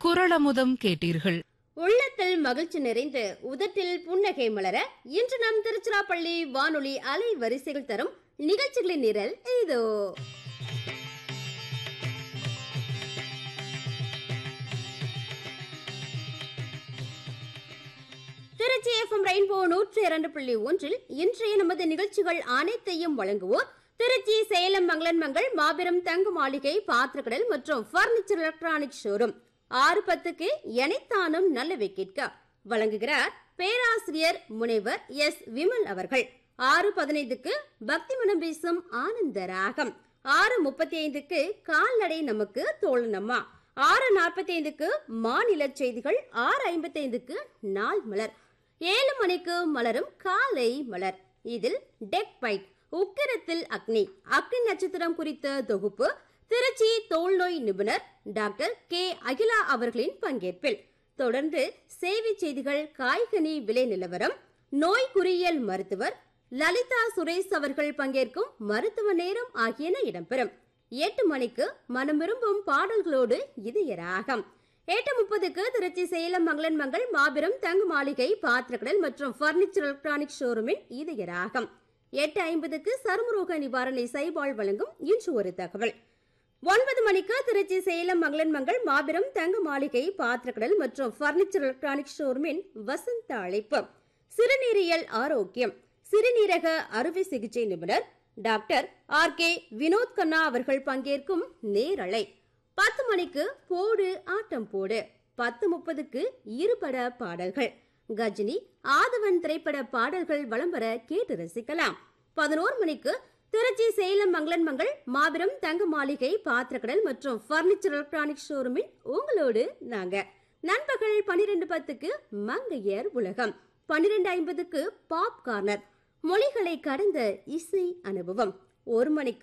குரளமுதம் கேட்டீர்கள் உள்ளத்தில் மகிழ்ச்சி நிறைந்து உதட்டில் புன்னகை மலர இன்று நம் திருச்சிராப்பள்ளி வானொலி அலை வரிசைகள் தரும் நிகழ்ச்சிகளின் நிரல் இதோ திருச்சி எஃப்எம் ரெயின்போ நூற்றி இரண்டு புள்ளி ஒன்றில் இன்றைய நமது நிகழ்ச்சிகள் அனைத்தையும் வழங்குவோர் திருச்சி சேலம் மங்களன் மங்கள் மாபெரும் தங்க மாளிகை பாத்திரக்கடல் மற்றும் பர்னிச்சர் எலக்ட்ரானிக் ஷோரூம் ஆறு பத்துக்கு எனைத்தானும் நல்லவை கேட்க வழங்குகிறார் பேராசிரியர் முனைவர் எஸ் விமல் அவர்கள் ஆறு பதினைந்துக்கு பக்தி மனம் வீசும் ஆனந்த ராகம் ஆறு முப்பத்தி ஐந்துக்கு கால்நடை நமக்கு தோழனம்மா ஆறு நாற்பத்தி ஐந்துக்கு மாநில செய்திகள் ஆறு ஐம்பத்தி ஐந்துக்கு நாள் மலர் ஏழு மணிக்கு மலரும் காலை மலர் இதில் டெக் பைட் உக்கிரத்தில் அக்னி அக்னி நட்சத்திரம் குறித்த தொகுப்பு திருச்சி தோல்நோய் நிபுணர் டாக்டர் கே அகிலா அவர்களின் பங்கேற்பில் தொடர்ந்து சேவை செய்திகள் காய்கனி விலை நிலவரம் நோய் குறியியல் மருத்துவர் லலிதா சுரேஷ் அவர்கள் பங்கேற்கும் மருத்துவ நேரம் ஆகியன இடம்பெறும் எட்டு மணிக்கு மனம் விரும்பும் பாடல்களோடு இதய ராகம் எட்டு முப்பதுக்கு திருச்சி சேலம் மங்களன் மங்கள் மாபெரும் தங்க மாளிகை பாத்திரக்கடல் மற்றும் பர்னிச்சர் எலக்ட்ரானிக் ஷோரூமின் இதய ராகம் எட்டு ஐம்பதுக்கு சருமரோக நிவாரணை சைபால் வழங்கும் இன்று ஒரு தகவல் ஒன்பது மணிக்கு திருச்சி சேலம் மங்களன் மங்கள் மாபெரும் தங்க மாளிகை பாத்திரக்கடல் மற்றும் பர்னிச்சர் எலக்ட்ரானிக் ஷோரூமின் வசந்த அழைப்பு சிறுநீரியல் ஆரோக்கியம் சிறுநீரக அறுவை சிகிச்சை நிபுணர் doctor R K Vinoth Kanna அவர்கள் பங்கேற்கும் நேரலை பத்து மணிக்கு போடு ஆட்டம் போடு பத்து முப்பதுக்கு இருபட பாடல்கள் கஜினி ஆதவன் திரைப்பட பாடல்கள் வலம் வர கேட்டு ரசிக்கலாம் பதினோரு மணிக்கு திருச்சி சேலம் மங்களன் மங்கள் மாபெரும் தங்க மாளிகை பாத்திரக்கடல் மற்றும் பர்னிச்சர் எலக்ட்ரானிக் ஷோரூமில் உங்களோடு நாங்க நண்பகல் பனிரெண்டு பத்துக்கு மங்கையர் உலகம் பன்னிரெண்டு ஐம்பதுக்கு பாப் கார்னர் மொழிகளை கடந்த இசை அனுபவம் ஒரு மணிக்கு